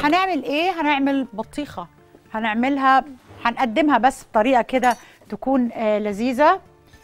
هنعمل ايه هنعمل بطيخه هنعملها هنقدمها بس بطريقه كده تكون آه لذيذه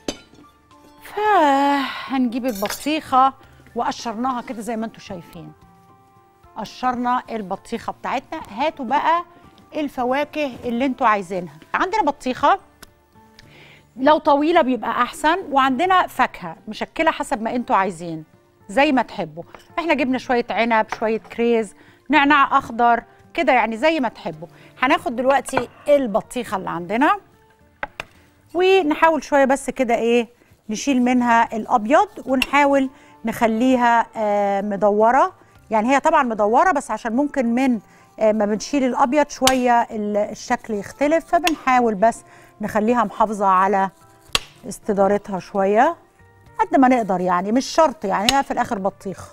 فهنجيب البطيخه وقشرناها كده زي ما انتم شايفين قشرنا البطيخه بتاعتنا هاتوا بقى الفواكه اللي انتوا عايزينها عندنا بطيخه لو طويله بيبقى احسن وعندنا فاكهه مشكله حسب ما انتوا عايزين زي ما تحبوا احنا جبنا شويه عنب شويه كريز نعناع اخضر كده يعني زي ما تحبوا هناخد دلوقتي البطيخه اللي عندنا ونحاول شويه بس كده ايه نشيل منها الابيض ونحاول نخليها آه مدوره يعني هي طبعا مدوره بس عشان ممكن من آه ما بنشيل الابيض شويه ال- الشكل يختلف فبنحاول بس نخليها محافظه على استدارتها شويه قد ما نقدر يعني مش شرط يعني هي في الاخر بطيخ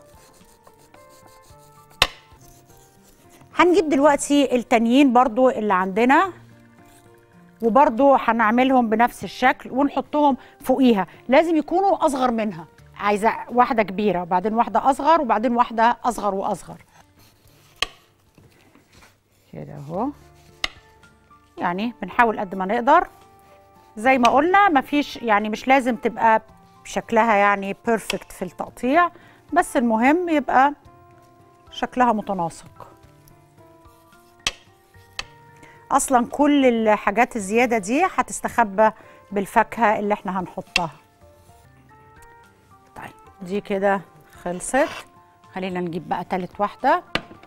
هنجيب دلوقتي التانيين برضو اللي عندنا وبرضو هنعملهم بنفس الشكل ونحطهم فوقيها لازم يكونوا اصغر منها عايزه واحده كبيره وبعدين واحده اصغر وبعدين واحده اصغر واصغر كده اهو يعني بنحاول قد ما نقدر زي ما قلنا مفيش يعني مش لازم تبقى شكلها يعني بيرفكت في التقطيع بس المهم يبقى شكلها متناسق اصلا كل الحاجات الزياده دي هتستخبى بالفاكهه اللي احنا هنحطها طيب دي كده خلصت خلينا نجيب بقى تالت واحده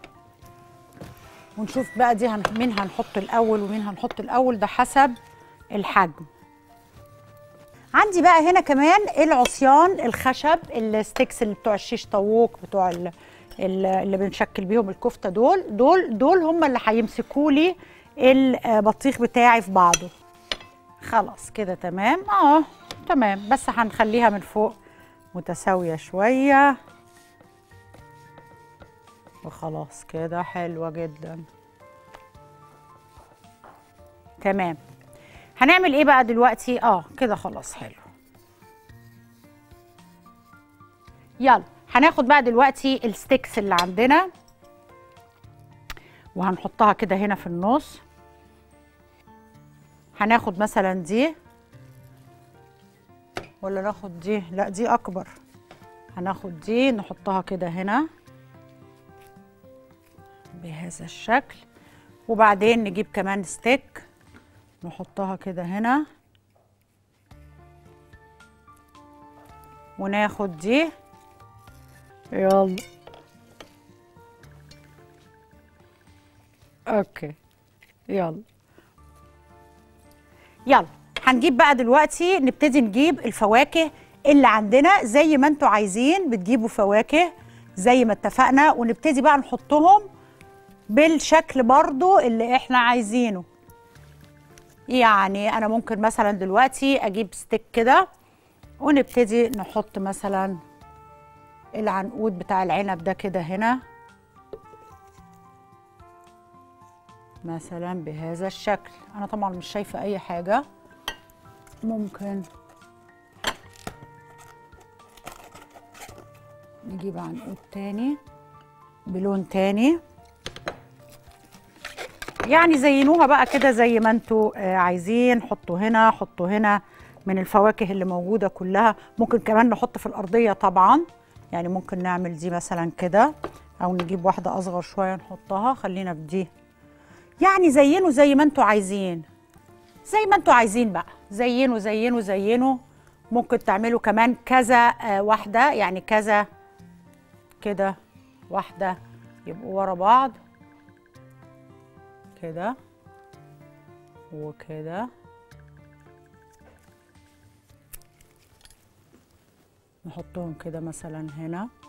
ونشوف بقى دي هن... مين هنحط الاول ومين هنحط الاول ده حسب الحجم عندي بقى هنا كمان العصيان الخشب الستيكس اللي بتوع الشيش طاووق بتوع ال- ال- اللي بنشكل بيهم الكفته دول دول دول هم اللي هيمسكوا لي البطيخ بتاعي في بعضه خلاص كده تمام اه تمام بس هنخليها من فوق متساويه شويه وخلاص كده حلوه جدا تمام هنعمل ايه بقى دلوقتي اه كده خلاص حلو يلا هناخد بقى دلوقتي الستيكس اللي عندنا وهنحطها كده هنا في النص هناخد مثلا دي ولا ناخد دي لا دي اكبر هناخد دي نحطها كده هنا بهذا الشكل وبعدين نجيب كمان ستيك نحطها كده هنا وناخد دي يلا اوكي يلا يلا هنجيب بقى دلوقتي نبتدي نجيب الفواكه اللي عندنا زي ما انتوا عايزين بتجيبوا فواكه زي ما اتفقنا ونبتدي بقى نحطهم بالشكل برضو اللي احنا عايزينه يعني انا ممكن مثلا دلوقتي اجيب ستيك كده ونبتدي نحط مثلا العنقود بتاع العنب ده كده هنا مثلا بهذا الشكل انا طبعا مش شايفه اي حاجه ممكن نجيب عنقود تاني بلون تاني يعني زينوها بقى كده زي ما انتوا آه، عايزين حطوا هنا حطوا هنا من الفواكه اللي موجوده كلها ممكن كمان نحط في الارضيه طبعا يعني ممكن نعمل دي مثلا كده او نجيب واحده اصغر شويه نحطها خلينا في دي يعني زينوا زي ما انتوا عايزين زي ما انتوا عايزين بقى زينوا زينوا زينوا ممكن تعملوا كمان كذا آه، واحده يعني كذا كده واحده يبقوا ورا بعض كده وكده نحطهم كده مثلا هنا